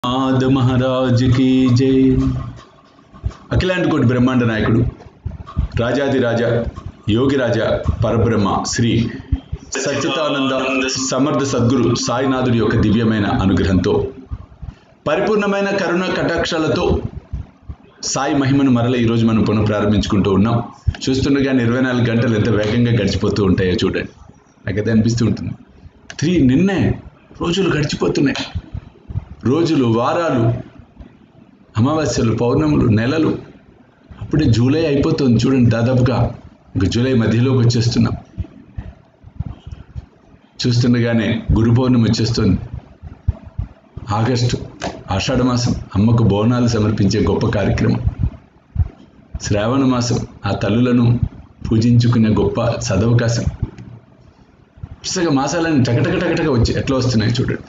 ఆద మహారాజుకి జై అఖిలాంటి కోటి బ్రహ్మాండ నాయకుడు రాజాది రాజా యోగిరాజ పరబ్రహ్మ శ్రీ సచ్చితానంద సమర్థ సద్గురు సాయినాథుడి యొక్క దివ్యమైన అనుగ్రహంతో పరిపూర్ణమైన కరుణ కటాక్షాలతో సాయి మహిమను మరల ఈరోజు మనం పునః ప్రారంభించుకుంటూ ఉన్నాం చూస్తుండగానే ఇరవై నాలుగు గంటలు ఎంత వేగంగా గడిచిపోతూ ఉంటాయో చూడండి నాకైతే అనిపిస్తూ ఉంటుంది త్రీ నిన్నే రోజులు గడిచిపోతున్నాయి రోజులు వారాలు అమావాస్యలు పౌర్ణములు నెలలు అప్పుడే జూలై అయిపోతుంది చూడండి దాదాపుగా ఇంకా జూలై మధ్యలోకి వచ్చేస్తున్నాం చూస్తుండగానే గురు పౌర్ణమి వచ్చేస్తుంది ఆగస్టు ఆషాఢ మాసం అమ్మకు బోనాలు సమర్పించే గొప్ప కార్యక్రమం శ్రావణ మాసం ఆ తల్లులను పూజించుకునే గొప్ప సదవకాశం పుస్తక మాసాలన్నీ టకటక టకటక వచ్చి ఎట్లా వస్తున్నాయి చూడండి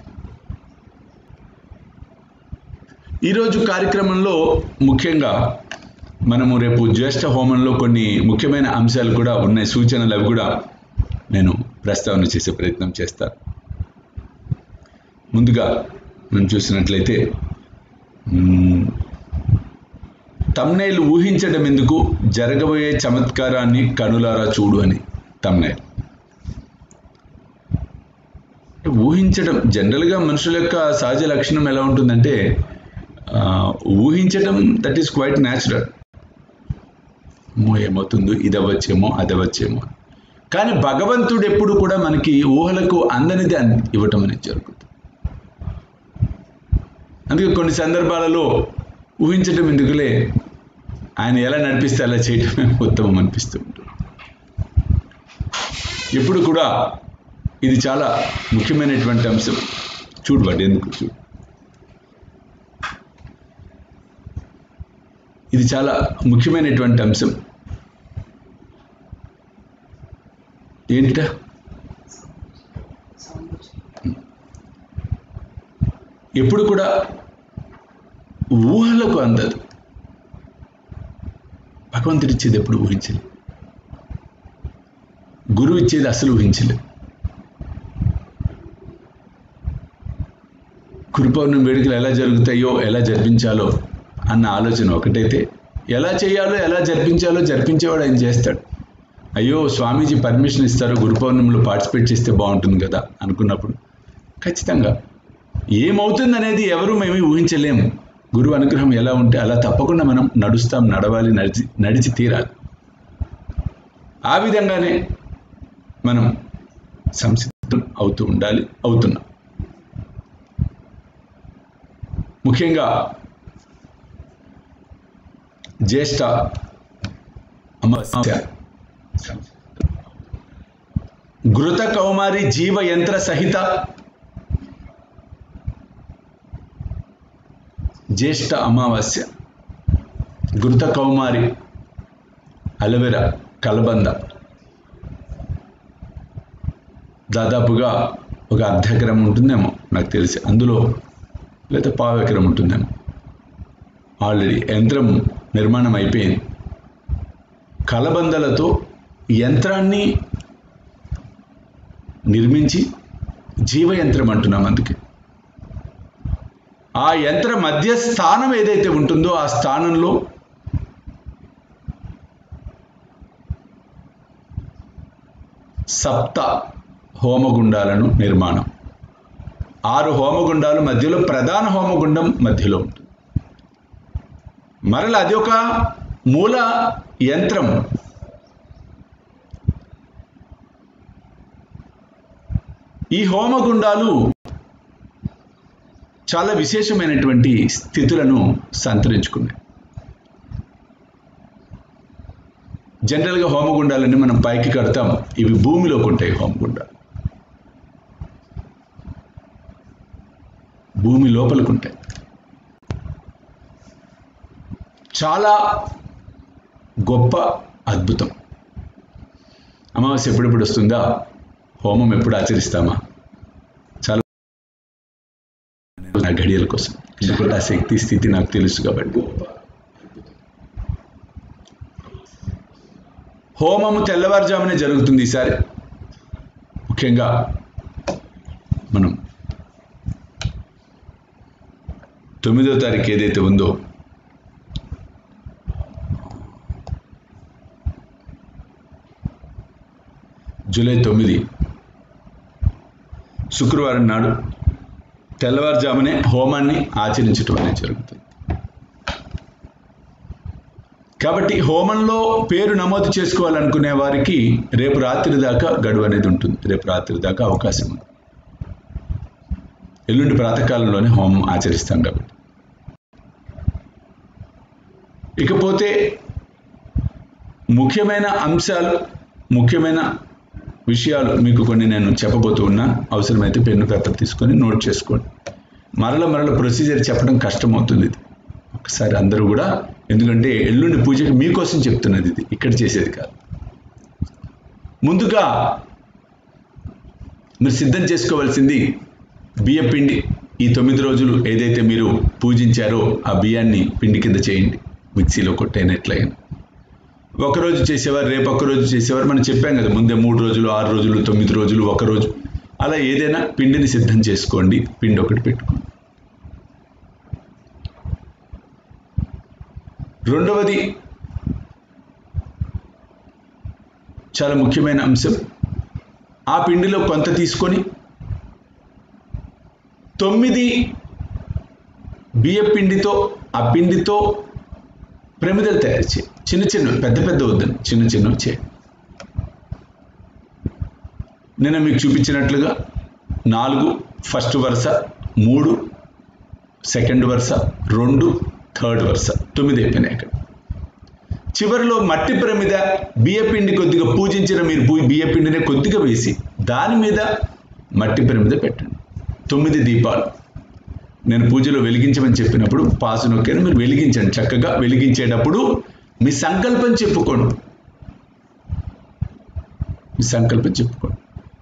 ఈరోజు కార్యక్రమంలో ముఖ్యంగా మనము రేపు జ్యేష్ఠ హోమంలో కొన్ని ముఖ్యమైన అంశాలు కూడా ఉన్నాయి సూచనలు అవి కూడా నేను ప్రస్తావన చేసే ప్రయత్నం చేస్తాను ముందుగా మనం చూసినట్లయితే తమ్నేలు ఊహించడం ఎందుకు జరగబోయే చమత్కారాన్ని కనులారా చూడు అని తమ్నేల్ ఊహించడం జనరల్గా మనుషుల యొక్క సహజ లక్షణం ఎలా ఉంటుందంటే ఊహించడం దట్ ఈస్ క్వైట్ న్యాచురల్ ఏమవుతుందో ఇది అవ్వచ్చేమో అది అవ్వచ్చేమో కానీ భగవంతుడు ఎప్పుడు కూడా మనకి ఊహలకు అందనిది ఇవ్వటం అనేది జరుగుతుంది అందుకే కొన్ని సందర్భాలలో ఊహించటం ఎందుకులే ఆయన ఎలా నడిపిస్తే అలా చేయటమే ఉత్తమం అనిపిస్తూ ఉంటుంది ఎప్పుడు కూడా ఇది చాలా ముఖ్యమైనటువంటి అంశం చూడబడి ఎందుకు చూడు ఇది చాలా ముఖ్యమైనటువంటి అంశం ఏంటిట ఎప్పుడు కూడా ఊహలకు అందదు భగవంతుడు ఇచ్చేది ఎప్పుడు ఊహించలేదు గురువు ఇచ్చేది అసలు ఊహించలేదు గురు పౌర్ణమి వేడుకలు ఎలా జరుగుతాయో ఎలా జరిపించాలో అన్న ఆలోచన ఒకటైతే ఎలా చేయాలో ఎలా జరిపించాలో జరిపించేవాడు ఆయన చేస్తాడు అయ్యో స్వామీజీ పర్మిషన్ ఇస్తారు గురు పౌర్ణమిలో పార్టిసిపేట్ చేస్తే బాగుంటుంది కదా అనుకున్నప్పుడు ఖచ్చితంగా ఏమవుతుంది అనేది ఎవరు మేము ఊహించలేము గురువు అనుగ్రహం ఎలా ఉంటే అలా తప్పకుండా మనం నడుస్తాం నడవాలి నడిచి నడిచి తీరాలి ఆ విధంగానే మనం సంసిద్ధం అవుతూ ఉండాలి అవుతున్నాం ముఖ్యంగా జ్యేష్ఠ అమావాస్య ఘృత కౌమారి జీవ యంత్ర సహిత జ్యేష్ఠ అమావాస్య ఘృత కౌమారి అలవెర కలబంద దాదాపుగా ఒక అర్ధ ఎకరం ఉంటుందేమో నాకు తెలిసి అందులో లేదా పావు ఎకరం ఉంటుందేమో ఆల్రెడీ యంత్రం నిర్మాణం అయిపోయింది కలబందలతో యంత్రాన్ని నిర్మించి జీవయంత్రం అంటున్నాం అందుకే ఆ యంత్ర మధ్య స్థానం ఏదైతే ఉంటుందో ఆ స్థానంలో సప్త హోమగుండాలను నిర్మాణం ఆరు హోమగుండాలు మధ్యలో ప్రధాన హోమగుండం మధ్యలో ఉంటుంది మరల అది ఒక మూల యంత్రం ఈ హోమగుండాలు చాలా విశేషమైనటువంటి స్థితులను సంతరించుకున్నాయి జనరల్గా హోమగుండాలన్నీ మనం పైకి కడతాం ఇవి భూమిలోకి ఉంటాయి హోమగుండాలు భూమి లోపలికి ఉంటాయి చాలా గొప్ప అద్భుతం అమావాస్య ఎప్పుడెప్పుడు వస్తుందా హోమం ఎప్పుడు ఆచరిస్తామా చాలా నా గడియల కోసం ఎందుకంటే ఆ శక్తి స్థితి నాకు తెలుసు కాబట్టి హోమము తెల్లవారుజామునే జరుగుతుంది ఈసారి ముఖ్యంగా మనం తొమ్మిదో తారీఖు ఏదైతే ఉందో జూలై తొమ్మిది శుక్రవారం నాడు తెల్లవారుజామునే హోమాన్ని ఆచరించడం అనేది జరుగుతుంది కాబట్టి హోమంలో పేరు నమోదు చేసుకోవాలనుకునే వారికి రేపు రాత్రి దాకా గడువు అనేది ఉంటుంది రేపు రాత్రి దాకా అవకాశం ఉంది ఎల్లుండి ప్రాతకాలంలోనే హోమం ఆచరిస్తాం కాబట్టి ఇకపోతే ముఖ్యమైన అంశాలు ముఖ్యమైన విషయాలు మీకు కొన్ని నేను చెప్పబోతూ ఉన్నా అవసరమైతే పెన్ను కథ తీసుకొని నోట్ చేసుకోండి మరల మరల ప్రొసీజర్ చెప్పడం కష్టమవుతుంది ఇది ఒకసారి అందరూ కూడా ఎందుకంటే ఎల్లుండి పూజకి మీకోసం చెప్తున్నది ఇది ఇక్కడ చేసేది కాదు ముందుగా మీరు సిద్ధం చేసుకోవాల్సింది బియ్య పిండి ఈ తొమ్మిది రోజులు ఏదైతే మీరు పూజించారో ఆ బియ్యాన్ని పిండి కింద చేయండి మిక్సీలో కొట్టైనట్లయినా ఒకరోజు చేసేవారు రేపు ఒక రోజు చేసేవారు మనం చెప్పాం కదా ముందే మూడు రోజులు ఆరు రోజులు తొమ్మిది రోజులు ఒక రోజు అలా ఏదైనా పిండిని సిద్ధం చేసుకోండి పిండి ఒకటి పెట్టుకోండి రెండవది చాలా ముఖ్యమైన అంశం ఆ పిండిలో కొంత తీసుకొని తొమ్మిది బియ్య పిండితో ఆ పిండితో ప్రమిదలు తయారు చేయి చిన్న చిన్న పెద్ద పెద్ద వద్దని చిన్న చిన్నవి చేయి నేను మీకు చూపించినట్లుగా నాలుగు ఫస్ట్ వరుస మూడు సెకండ్ వరుస రెండు థర్డ్ వరుస తొమ్మిది అయిపోయినాయి అక్కడ చివరిలో మట్టి ప్రమిద బియ్యపిండి కొద్దిగా పూజించిన మీరు పూ బియ్యపిండిని కొద్దిగా వేసి దాని మీద మట్టి ప్రమిద పెట్టండి తొమ్మిది దీపాలు నేను పూజలో వెలిగించమని చెప్పినప్పుడు పాసు నొక్కాను మీరు వెలిగించండి చక్కగా వెలిగించేటప్పుడు మీ సంకల్పం చెప్పుకోండి మీ సంకల్పం చెప్పుకోండి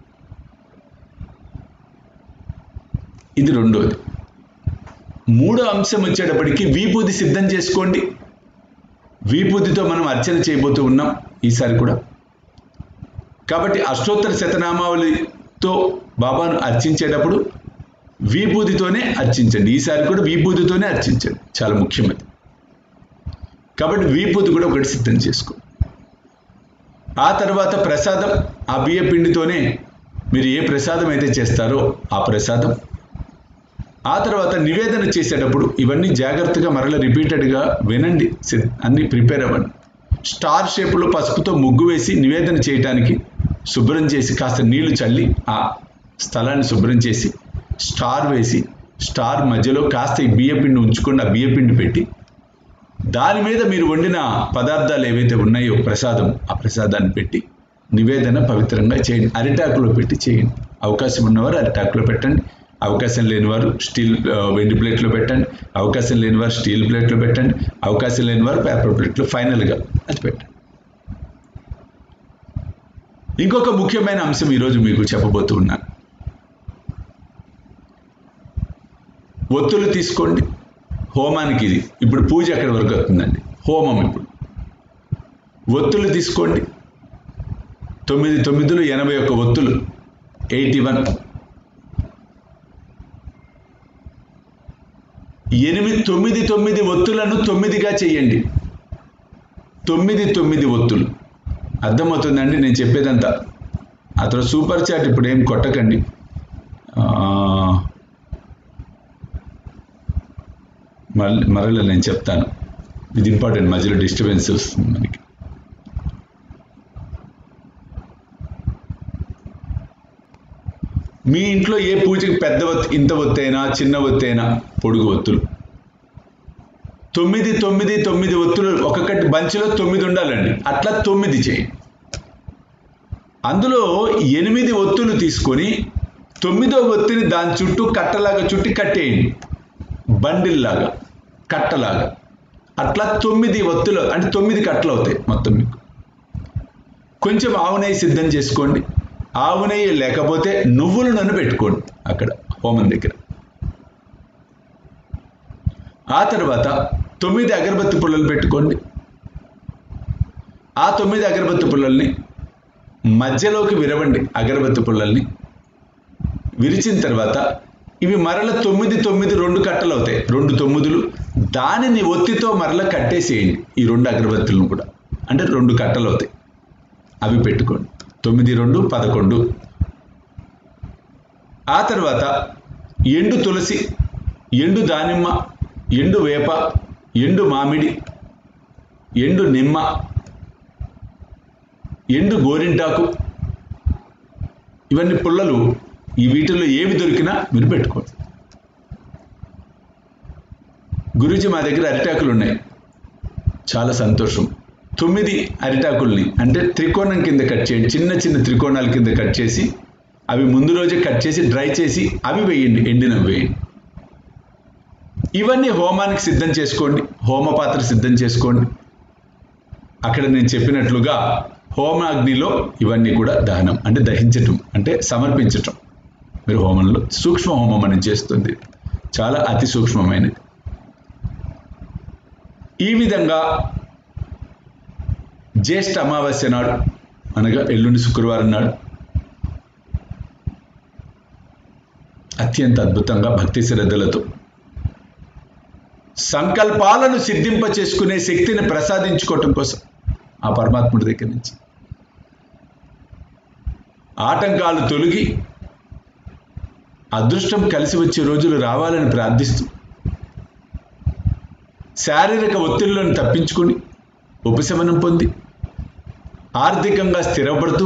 ఇది రెండోది మూడో అంశం వచ్చేటప్పటికి వీపూది సిద్ధం చేసుకోండి వీపూదితో మనం అర్చన చేయబోతూ ఉన్నాం ఈసారి కూడా కాబట్టి అష్టోత్తర శతనామావళితో బాబాను అర్చించేటప్పుడు వీపూదితోనే అర్చించండి ఈసారి కూడా వీపూదితోనే అర్చించండి చాలా ముఖ్యమైనది కాబట్టి వీపూది కూడా ఒకటి సిద్ధం చేసుకో ఆ తర్వాత ప్రసాదం ఆ బియ్య పిండితోనే మీరు ఏ ప్రసాదం అయితే చేస్తారో ఆ ప్రసాదం ఆ తర్వాత నివేదన చేసేటప్పుడు ఇవన్నీ జాగ్రత్తగా మరల రిపీటెడ్గా వినండి అన్ని ప్రిపేర్ అవ్వండి స్టార్ షేప్లో పసుపుతో ముగ్గు వేసి నివేదన చేయడానికి శుభ్రం చేసి కాస్త నీళ్లు చల్లి ఆ స్థలాన్ని శుభ్రం చేసి స్టార్ వేసి స్టార్ మధ్యలో కాస్త ఈ బియ్యపిండి ఉంచుకొని ఆ బియ్యపిండి పెట్టి దాని మీద మీరు వండిన పదార్థాలు ఏవైతే ఉన్నాయో ప్రసాదం ఆ ప్రసాదాన్ని పెట్టి నివేదన పవిత్రంగా చేయండి అరిటాకులో పెట్టి చేయండి అవకాశం ఉన్నవారు అరిటాకులో పెట్టండి అవకాశం లేని వారు స్టీల్ వెండి ప్లేట్లో పెట్టండి అవకాశం లేని వారు స్టీల్ ప్లేట్లో పెట్టండి అవకాశం లేని వారు పేపర్ ప్లేట్లో ఫైనల్గా అది పెట్టండి ఇంకొక ముఖ్యమైన అంశం ఈరోజు మీకు చెప్పబోతూ ఉన్నాను ఒత్తులు తీసుకోండి హోమానికి ఇది ఇప్పుడు పూజ ఎక్కడి వరకు అవుతుందండి హోమం ఇప్పుడు ఒత్తులు తీసుకోండి తొమ్మిది తొమ్మిదిలు ఎనభై ఒక్క ఒత్తులు ఎయిటీ వన్ ఎనిమిది తొమ్మిది తొమ్మిది ఒత్తులను తొమ్మిదిగా చేయండి తొమ్మిది తొమ్మిది ఒత్తులు అర్థమవుతుందండి నేను చెప్పేదంతా అతను సూపర్ చాట్ ఇప్పుడు ఏం కొట్టకండి మళ్ళీ మరలా నేను చెప్తాను ఇది ఇంపార్టెంట్ మధ్యలో డిస్టర్బెన్స్ వస్తుంది మనకి మీ ఇంట్లో ఏ పూజకి పెద్ద ఒత్తి ఇంత ఒత్తైనా చిన్న ఒత్తైనా పొడుగు ఒత్తులు తొమ్మిది తొమ్మిది తొమ్మిది ఒత్తులు ఒక్కొక్కటి బంచిలో తొమ్మిది ఉండాలండి అట్లా తొమ్మిది చేయి అందులో ఎనిమిది ఒత్తులు తీసుకొని తొమ్మిదో ఒత్తిని దాని చుట్టూ కట్టలాగా చుట్టి కట్టేయండి బండిల్లాగా కట్టలాగా అట్లా తొమ్మిది ఒత్తులు అంటే తొమ్మిది కట్టలు అవుతాయి మొత్తం మీకు కొంచెం ఆవు నెయ్యి సిద్ధం చేసుకోండి ఆవు నెయ్యి లేకపోతే నువ్వుల నూనె పెట్టుకోండి అక్కడ హోమం దగ్గర ఆ తర్వాత తొమ్మిది అగరబత్తి పుల్లలు పెట్టుకోండి ఆ తొమ్మిది అగరబత్తి పుల్లల్ని మధ్యలోకి విరవండి అగరబత్తి పుల్లల్ని విరిచిన తర్వాత ఇవి మరల తొమ్మిది తొమ్మిది రెండు కట్టలు అవుతాయి రెండు తొమ్మిదిలు దానిని ఒత్తితో మరల కట్టేసేయండి ఈ రెండు అగరబత్తులను కూడా అంటే రెండు కట్టలు అవుతాయి అవి పెట్టుకోండి తొమ్మిది రెండు పదకొండు ఆ తర్వాత ఎండు తులసి ఎండు దానిమ్మ ఎండు వేప ఎండు మామిడి ఎండు నిమ్మ ఎండు గోరింటాకు ఇవన్నీ పుల్లలు ఈ వీటిల్లో ఏవి దొరికినా మీరు పెట్టుకోండి గురూజీ మా దగ్గర అరిటాకులు ఉన్నాయి చాలా సంతోషం తొమ్మిది అరిటాకుల్ని అంటే త్రికోణం కింద కట్ చేయండి చిన్న చిన్న త్రికోణాల కింద కట్ చేసి అవి ముందు రోజే కట్ చేసి డ్రై చేసి అవి వేయండి ఎండినవి వేయండి ఇవన్నీ హోమానికి సిద్ధం చేసుకోండి హోమ పాత్ర సిద్ధం చేసుకోండి అక్కడ నేను చెప్పినట్లుగా హోమాగ్నిలో ఇవన్నీ కూడా దహనం అంటే దహించటం అంటే సమర్పించటం మీరు హోమంలో సూక్ష్మ హోమం అని చేస్తుంది చాలా అతి సూక్ష్మమైనది ఈ విధంగా జ్యేష్ఠ అమావాస్య నాడు అనగా ఎల్లుండి శుక్రవారం నాడు అత్యంత అద్భుతంగా భక్తి శ్రద్ధలతో సంకల్పాలను సిద్ధింప చేసుకునే శక్తిని ప్రసాదించుకోవటం కోసం ఆ పరమాత్ముడి దగ్గర నుంచి ఆటంకాలు తొలగి అదృష్టం కలిసి వచ్చే రోజులు రావాలని ప్రార్థిస్తూ శారీరక ఒత్తిళ్లను తప్పించుకొని ఉపశమనం పొంది ఆర్థికంగా స్థిరపడుతూ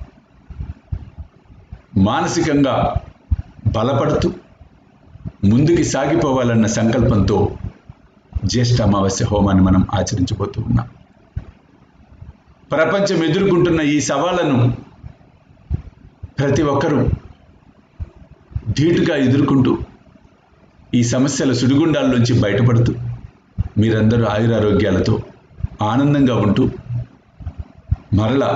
మానసికంగా బలపడుతూ ముందుకి సాగిపోవాలన్న సంకల్పంతో జ్యేష్ఠ అమావాస్య హోమాన్ని మనం ఆచరించబోతూ ఉన్నాం ప్రపంచం ఎదుర్కొంటున్న ఈ సవాళ్లను ప్రతి ఒక్కరూ ధీటుగా ఎదుర్కొంటూ ఈ సమస్యల సుడిగుండాల్లోంచి బయటపడుతూ మీరందరూ ఆయురారోగ్యాలతో ఆనందంగా ఉంటూ మరలా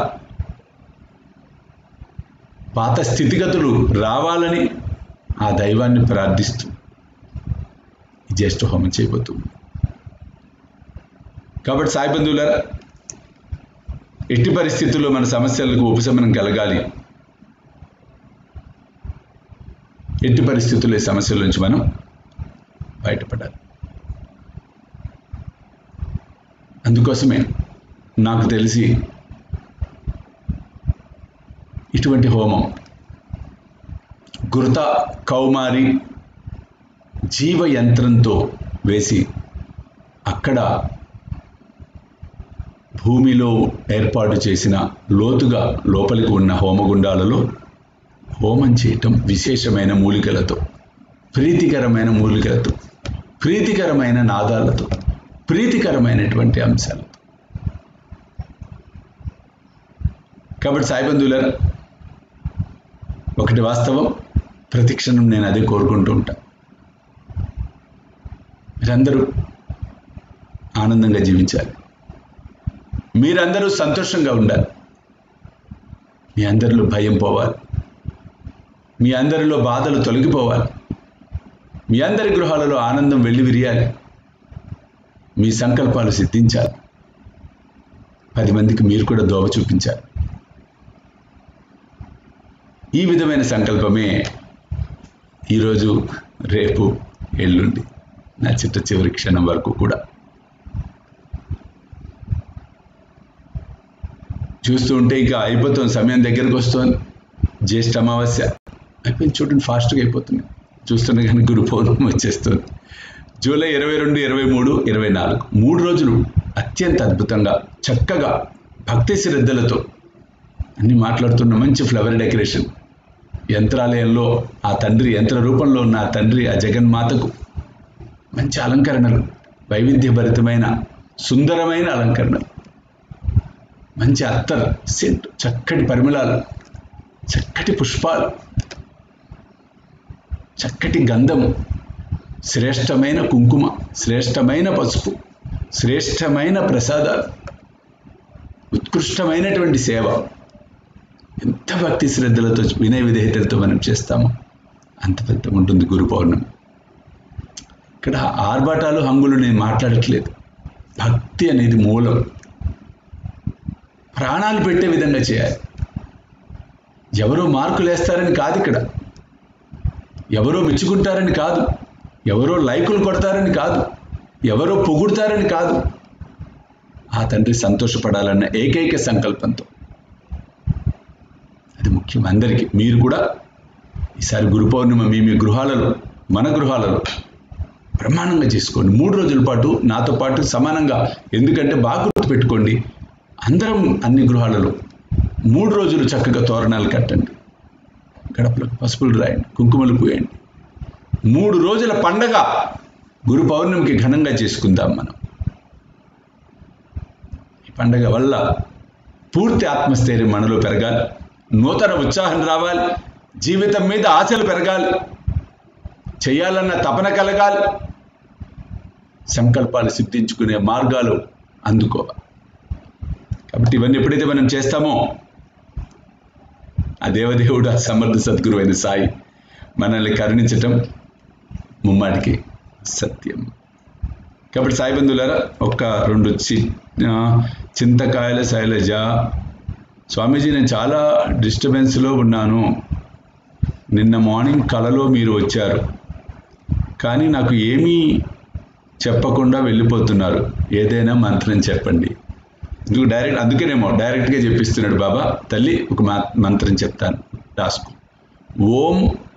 పాత స్థితిగతులు రావాలని ఆ దైవాన్ని ప్రార్థిస్తూ ఈ జ్యేష్ఠ హోమం చేయబోతుంది కాబట్టి సాయి బంధువులారా ఎట్టి పరిస్థితుల్లో మన సమస్యలకు ఉపశమనం కలగాలి ఎట్టి పరిస్థితుల్లో ఈ సమస్యల నుంచి మనం బయటపడాలి అందుకోసమే నాకు తెలిసి ఇటువంటి హోమం గుర్త కౌమారి జీవ యంత్రంతో వేసి అక్కడ భూమిలో ఏర్పాటు చేసిన లోతుగా లోపలికి ఉన్న హోమగుండాలలో హోమం చేయటం విశేషమైన మూలికలతో ప్రీతికరమైన మూలికలతో ప్రీతికరమైన నాదాలతో ప్రీతికరమైనటువంటి అంశాలతో కాబట్టి సాయిబంధువులారా ఒకటి వాస్తవం ప్రతిక్షణం నేను అదే కోరుకుంటూ ఉంటా మీరందరూ ఆనందంగా జీవించాలి మీరందరూ సంతోషంగా ఉండాలి మీ అందరిలో భయం పోవాలి మీ అందరిలో బాధలు తొలగిపోవాలి మీ అందరి గృహాలలో ఆనందం వెళ్ళి విరియాలి మీ సంకల్పాలు సిద్ధించాలి పది మందికి మీరు కూడా దోవ చూపించాలి ఈ విధమైన సంకల్పమే ఈరోజు రేపు ఎల్లుండి నా చిట్ట చివరి క్షణం వరకు కూడా చూస్తూ ఉంటే ఇంకా అయిపోతుంది సమయం దగ్గరకు వస్తుంది జ్యేష్ఠ అమావాస్య అయిపోయింది చూడండి ఫాస్ట్గా అయిపోతుంది చూస్తుండే కానీ గురు పౌర్ణమి వచ్చేస్తుంది జూలై ఇరవై రెండు ఇరవై మూడు ఇరవై నాలుగు మూడు రోజులు అత్యంత అద్భుతంగా చక్కగా భక్తి శ్రద్ధలతో అన్ని మాట్లాడుతున్న మంచి ఫ్లవర్ డెకరేషన్ యంత్రాలయంలో ఆ తండ్రి యంత్ర రూపంలో ఉన్న ఆ తండ్రి ఆ జగన్మాతకు మంచి అలంకరణలు వైవిధ్యభరితమైన సుందరమైన అలంకరణలు మంచి అత్తర్ సెంట్ చక్కటి పరిమళాలు చక్కటి పుష్పాలు చక్కటి గంధము శ్రేష్టమైన కుంకుమ శ్రేష్టమైన పసుపు శ్రేష్టమైన ప్రసాదాలు ఉత్కృష్టమైనటువంటి సేవ ఎంత భక్తి శ్రద్ధలతో వినయ విధేయతలతో మనం చేస్తామో అంత పెద్ద ఉంటుంది గురు పౌర్ణమి ఇక్కడ ఆర్భాటాలు హంగులు నేను మాట్లాడట్లేదు భక్తి అనేది మూలం ప్రాణాలు పెట్టే విధంగా చేయాలి ఎవరో మార్కులు వేస్తారని కాదు ఇక్కడ ఎవరో మెచ్చుకుంటారని కాదు ఎవరో లైకులు కొడతారని కాదు ఎవరో పొగుడతారని కాదు ఆ తండ్రి సంతోషపడాలన్న ఏకైక సంకల్పంతో అది ముఖ్యం అందరికీ మీరు కూడా ఈసారి గురు పౌర్ణిమ మీ మీ గృహాలలో మన గృహాలలో బ్రహ్మాండంగా చేసుకోండి మూడు రోజుల పాటు నాతో పాటు సమానంగా ఎందుకంటే బాగా గుర్తుపెట్టుకోండి అందరం అన్ని గృహాలలో మూడు రోజులు చక్కగా తోరణాలు కట్టండి గడపలకు పసుపులు రాయండి కుంకుమలు పూయండి మూడు రోజుల పండగ గురు పౌర్ణమికి ఘనంగా చేసుకుందాం మనం ఈ పండగ వల్ల పూర్తి ఆత్మస్థైర్యం మనలో పెరగాలి నూతన ఉత్సాహం రావాలి జీవితం మీద ఆశలు పెరగాలి చేయాలన్న తపన కలగాలి సంకల్పాలు సిద్ధించుకునే మార్గాలు అందుకోవాలి కాబట్టి ఇవన్నీ ఎప్పుడైతే మనం చేస్తామో ఆ దేవదేవుడు ఆ సమర్థ సద్గురు అయిన సాయి మనల్ని కరుణించటం ముమ్మాడికి సత్యం కాబట్టి సాయి బంధువులారా ఒక్క రెండు చి ఆ, చింతకాయల శైలజ స్వామీజీ నేను చాలా డిస్టర్బెన్స్లో ఉన్నాను నిన్న మార్నింగ్ కలలో మీరు వచ్చారు కానీ నాకు ఏమీ చెప్పకుండా వెళ్ళిపోతున్నారు ఏదైనా మంత్రం చెప్పండి ఎందుకు డైరెక్ట్ అందుకేనేమో డైరెక్ట్గా చెప్పిస్తున్నాడు బాబా తల్లి ఒక మా మంత్రం చెప్తాను రాసుకో ఓం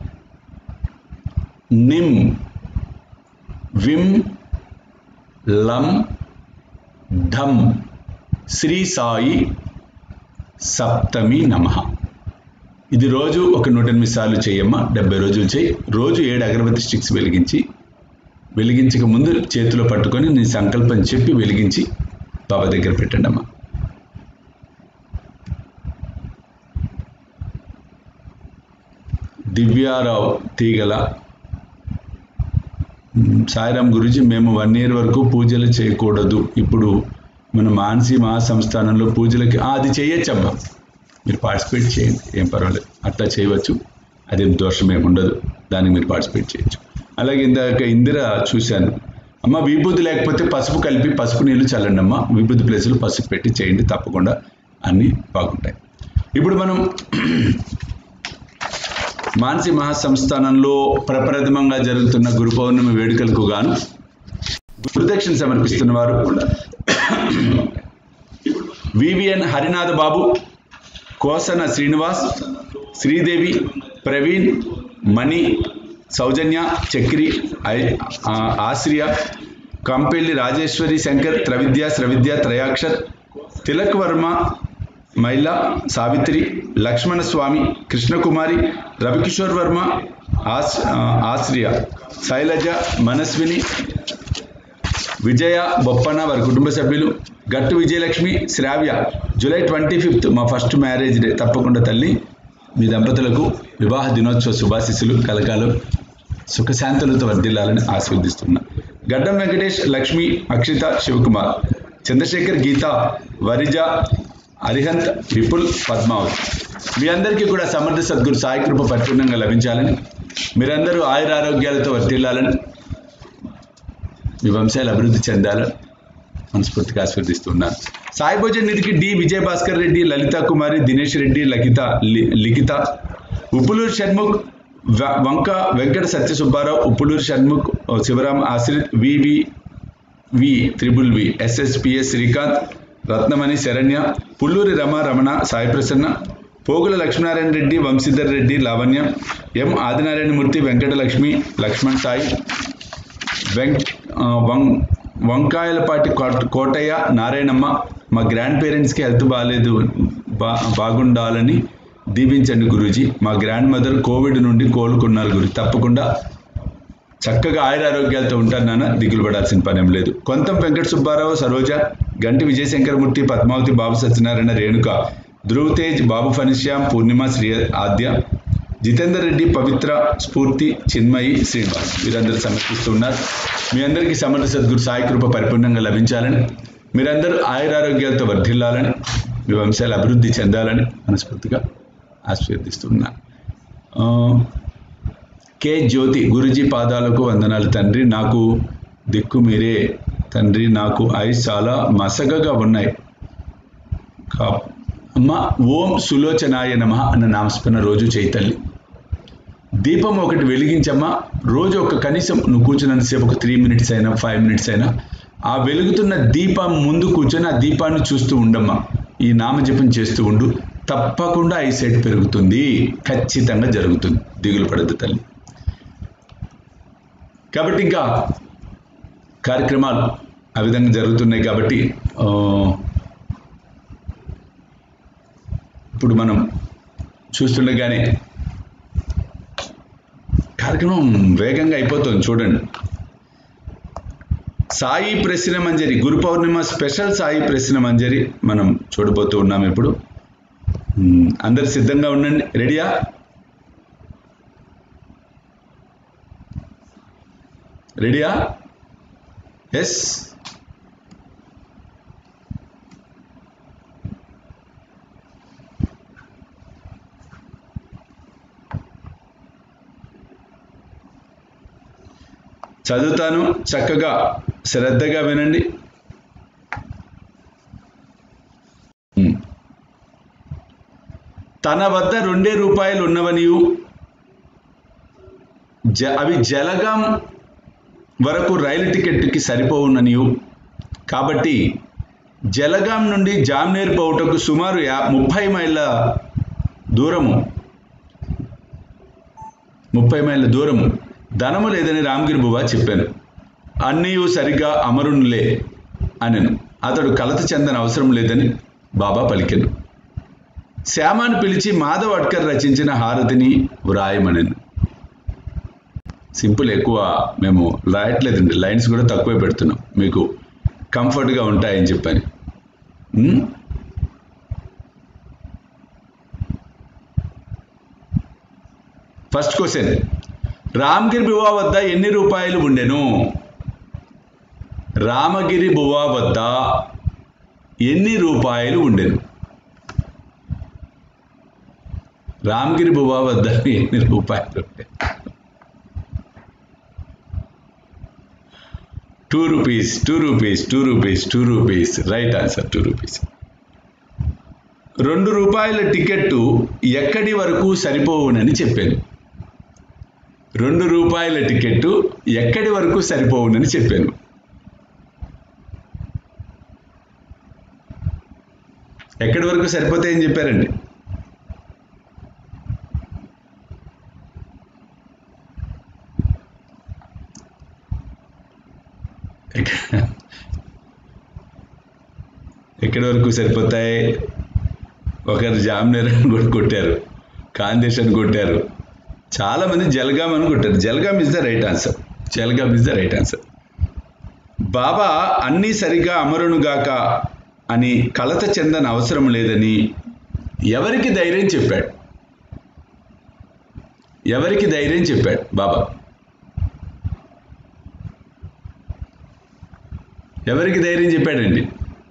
నిమ్ విమ్ లం ఢం శ్రీ సాయి సప్తమి నమ ఇది రోజు ఒక నూట ఎనిమిది సార్లు చేయమ్మా డెబ్బై రోజులు చేయి రోజు ఏడు అగరబత్తి స్టిక్స్ వెలిగించి వెలిగించక ముందు చేతిలో పట్టుకొని నీ సంకల్పం చెప్పి వెలిగించి బాబా దగ్గర పెట్టండి అమ్మా దివ్యారావు తీగల మ్, సాయిరాం గురించి మేము వన్ ఇయర్ వరకు పూజలు చేయకూడదు ఇప్పుడు మన మానసి మహాసంస్థానంలో పూజలకి ఆ, అది చేయొచ్చమ్మా మీరు పార్టిసిపేట్ చేయండి ఏం పర్వాలేదు అట్లా చేయవచ్చు అదేం దోషం ఏమి ఉండదు దానికి మీరు పార్టిసిపేట్ చేయొచ్చు అలాగే ఇందాక ఇందిర చూశాను అమ్మ విభూతి లేకపోతే పసుపు కలిపి పసుపు నీళ్ళు చల్లండి అమ్మ విభూతి ప్లేసులు పసుపు పెట్టి చేయండి తప్పకుండా అన్నీ బాగుంటాయి ఇప్పుడు మనం మానసి మహాసంస్థానంలో ప్రప్రథమంగా జరుగుతున్న గురు పౌర్ణమి వేడుకలకు గాను గురుదక్షిణ సమర్పిస్తున్న వారు వివిఎన్ హరినాథ్ బాబు కోసన శ్రీనివాస్ శ్రీదేవి ప్రవీణ్ మణి సౌజన్య చక్రి ఐ- ఆ, ఆశ్రియ కంపెల్లి రాజేశ్వరి శంకర్ త్రవిద్య శ్రవిద్య త్రయాక్షర్ తిలక్ వర్మ మైలా సావిత్రి లక్ష్మణ స్వామి కృష్ణకుమారి రవికిషోర్ వర్మ ఆస్ ఆ, ఆశ్రియ శైలజ మనస్విని విజయ బొప్పన్న వారి కుటుంబ సభ్యులు Gattu Vijayalakshmi Sravya July twenty fifth మా ఫస్ట్ మ్యారేజ్ డే తప్పకుండా తల్లి మీ దంపతులకు వివాహ దినోత్సవ శుభాశిస్సులు కలకాలం సుఖశాంతులతో వర్ధిల్లాలని ఆస్వాదిస్తున్నా గడ్డం వెంకటేష్ లక్ష్మి అక్షిత శివకుమార్ చంద్రశేఖర్ గీత వరిజ అరిహంత్ విపుల్ పద్మావతి మీ అందరికీ కూడా సమర్థ సద్గురు సాయి కృప పరిపూర్ణంగా లభించాలని మీరందరూ ఆయురారోగ్యాలతో వర్ధిల్లాలని మీ వంశాలు అభివృద్ధి చెందాలని మనస్ఫూర్తిగా ఆస్వాదిస్తున్నాను సాయి భోజన్ నిధికి డి విజయ్ భాస్కర్ రెడ్డి లలిత కుమారి దినేష్ రెడ్డి లకిత లి- లిఖిత ఉప్పులూరు షణ్ముఖ్ వ- వంక వెంకట సత్య సుబ్బారావు ఉప్పులూరు షణ్ముఖ్ ఓ Shivaram Ashrith VV V triple V SSPS Srikanth Ratnamani Saranya Pulluri Rama Ramana Sai Prasanna Pogula Lakshminarayana Reddy Vamshidhar Reddy Lavanya M Adinarayanamurthy Venkatalakshmi Lakshman Sai వెంక్ ఆ, వం వంకాయలపాటి కోట- కోటయ్య నారాయణమ్మ మా గ్రాండ్ పేరెంట్స్కి హెల్త్ బాగాలేదు బా బాగుండాలని దీవించండి గురూజీ మా గ్రాండ్ మదర్ కోవిడ్ నుండి కోలుకున్నారు గురు తప్పకుండా చక్కగా ఆయురారోగ్యాలతో ఉంటారు నాన్న దిగులు పడాల్సిన పనేం లేదు కొంతం వెంకట సుబ్బారావు సరోజ గంటి విజయశంకరమూర్తి పద్మావతి బాబు సత్యనారాయణ రేణుక ధ్రువ్ తేజ్ బాబు ఫనిశ్యామ్ పూర్ణిమ శ్రీ ఆద్య జితేందర్ రెడ్డి పవిత్ర స్ఫూర్తి చిన్మయి శ్రీనివాస్ వీరందరూ సమర్పిస్తున్నారు మీ అందరికీ సమర్థ సద్గురు సాయి కృప పరిపూర్ణంగా లభించాలని మీరందరూ ఆయురారోగ్యాలతో వర్ధిల్లాలని మీ వంశాలు అభివృద్ధి చెందాలని మనస్ఫూర్తిగా ఆశీర్వదిస్తున్నాను ఆ, కే జ్యోతి గురుజీ పాదాలకు వందనాలు తండ్రి నాకు దిక్కు మీరే తండ్రి నాకు ఐస్ చాలా మసగగా ఉన్నాయి కా- అమ్మ ఓం సులోచనాయ నమ అన్న నామస్మరణ రోజు చేయి తల్లి దీపం ఒకటి వెలిగించమ్మా రోజు ఒక కనీసం నువ్వు కూర్చున్నంతసేపు ఒక త్రీ మినిట్స్ అయినా ఫైవ్ మినిట్స్ అయినా ఆ వెలుగుతున్న దీపం ముందు కూర్చొని ఆ దీపాన్ని చూస్తూ ఉండమ్మా ఈ నామజపం చేస్తూ ఉండు తప్పకుండా ఐ సైట్ పెరుగుతుంది ఖచ్చితంగా జరుగుతుంది దిగులు పడద్దు తల్లి కాబట్టి ఇంకా కార్యక్రమాలు ఆ విధంగా జరుగుతున్నాయి కాబట్టి ఆ, ఇప్పుడు మనం చూస్తుండగానే కార్యక్రమం వేగంగా అయిపోతుంది చూడండి సాయి ప్రశ్న మంజరి గురు పౌర్ణిమ స్పెషల్ సాయి ప్రశ్న మంజరి మనం చూడబోతూ ఉన్నాం ఇప్పుడు మ్, అందరు సిద్ధంగా ఉండండి రెడీయా రెడీయా ఎస్ చదువుతాను చక్కగా శ్రద్ధగా వినండి ఉమ్. తన వద్ద రెండే రూపాయలు ఉన్నవనియు జ అవి జలగాం వరకు రైలు టికెట్కి సరిపోవుననియు కాబట్టి జలగాం నుండి జామ్నేర్ పోవుటకు సుమారు యా ముప్పై మైళ్ళ దూరము ముప్పై మైళ్ళ దూరము ధనము లేదని రామగిరి బువ్వ చెప్పాను అన్నీయు సరిగ్గా అమరునులే అనెను అతడు కలత చెందని అవసరం లేదని బాబా పలికెను శ్యామాను పిలిచి మాధవ్ అడ్కర్ రచించిన హారతిని వ్రాయమనెను సింపుల్ ఎక్కువ మేము రాయట్లేదండి లైన్స్ కూడా తక్కువే పెడుతున్నాం మీకు కంఫర్ట్గా ఉంటాయని చెప్పని um? First question Ramagiri Buwa వద్ద ఎన్ని రూపాయలు ఉండెను రామగిరి బువా వద్ద ఎన్ని రూపాయలు ఉండెను రామగిరి బువా వద్ద ఎన్ని రూపాయలు ఉండే two rupees two rupees two rupees two rupees right answer two rupees రెండు రూపాయల టికెట్టు ఎక్కడి వరకు సరిపోవునని చెప్పాను రెండు రూపాయల టికెట్టు ఎక్కడి వరకు సరిపోవునని చెప్పాను ఎక్కడి వరకు సరిపోతాయని చెప్పారండి ఎక్క- ఎక్కడి వరకు సరిపోతాయి ఒకరు జామ్నేర్ అని కూడా కొట్టారు కాందేశ్ అని కొట్టారు చాలా మంది జలగాం అని కొట్టారు Jalgaon is the right answer Jalgaon is the right answer Baba అన్నీ సరిగా అమరునుగాక అని కలత చెందని అవసరం లేదని ఎవరికి ధైర్యం చెప్పాడు ఎవరికి ధైర్యం చెప్పాడు బాబా ఎవరికి ధైర్యం చెప్పాడండి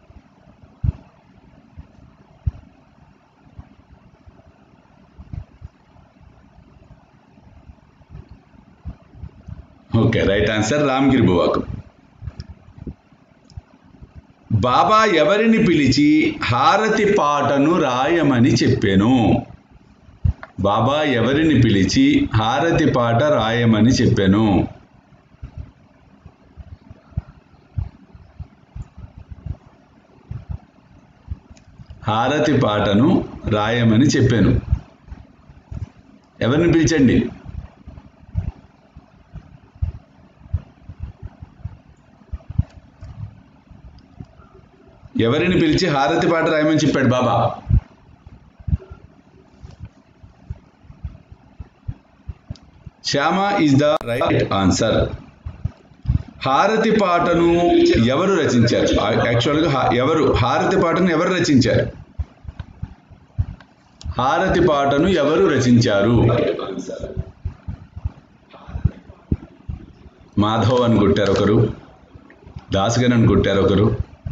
ఓకే రైట్ ఆన్సర్ రామగిరి బువాకు బాబా ఎవరిని పిలిచి హారతి పాటను రాయమని చెప్పాను బాబా ఎవరిని పిలిచి హారతి పాట రాయమని చెప్పాను హారతి పాటను రాయమని చెప్పాను ఎవరిని పిలిచండి ఎవరిని పిలిచి హారతి పాట రాయమని చెప్పాడు Baba Shyama is the right answer హారతి పాటను ఎవరు రచించారు యాక్చువల్గా హా- ఎవరు హారతి పాటను ఎవరు రచించారు హారతి పాటను ఎవరు రచించారు మాధవ్ అని కొట్టారు ఒకరు దాసగన్ అని కొట్టారు ఒకరు